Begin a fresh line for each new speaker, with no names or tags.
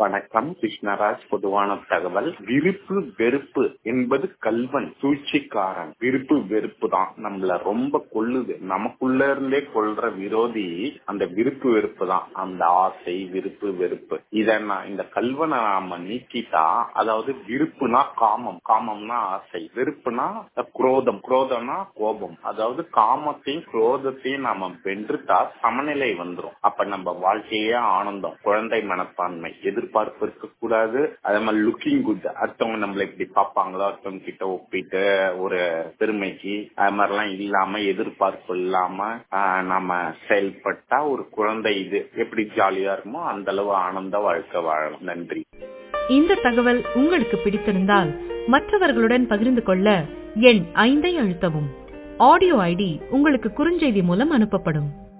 வணக்கம் கிருஷ்ணராஜ் பொதுவான தகவல் விருப்பு வெறுப்பு என்பது கல்வன் சூழ்ச்சிக்காரன் விருப்பு வெறுப்பு தான் நம்மள ரொம்ப கொள்ளுது நமக்குள்ள இருந்தே கொள்ற விரோதி அந்த விருப்பு வெறுப்பு தான் அந்த ஆசை விருப்பு வெறுப்பு இத நான் இந்த கல்வனை நாம நீக்கிட்டா அதாவது விருப்புனா காமம் காமம்னா ஆசை வெறுப்புனா குரோதம் குரோதம்னா கோபம் அதாவது காமத்தையும் குரோதத்தையும் நாம வென்றுட்டா சமநிலை வந்துரும் அப்ப நம்ம வாழ்க்கையே ஆனந்தம் குழந்தை மனப்பான்மை எதிர்பார்ப்பு இருக்கக்கூடாது அதே மாதிரி லுக்கிங் குட் அடுத்தவங்க நம்மள இப்படி பார்ப்பாங்களோ அடுத்தவங்க கிட்ட ஒப்பிட்டு ஒரு பெருமைக்கு அது மாதிரிலாம் இல்லாம எதிர்பார்ப்பு இல்லாம ஆஹ், நாம செயல்பட்டா ஒரு குழந்தை இது எப்படி ஜாலியா இருக்குமோ அந்த அளவு ஆனந்த வாழ்க்கை வாழலாம் நன்றி
இந்த தகவல் உங்களுக்கு பிடித்திருந்தால் மற்றவர்களுடன் பகிர்ந்து கொள்ள எண் ஐந்தை அழுத்தவும் ஆடியோ ஐடி உங்களுக்கு குறுஞ்செய்தி மூலம் அனுப்பப்படும்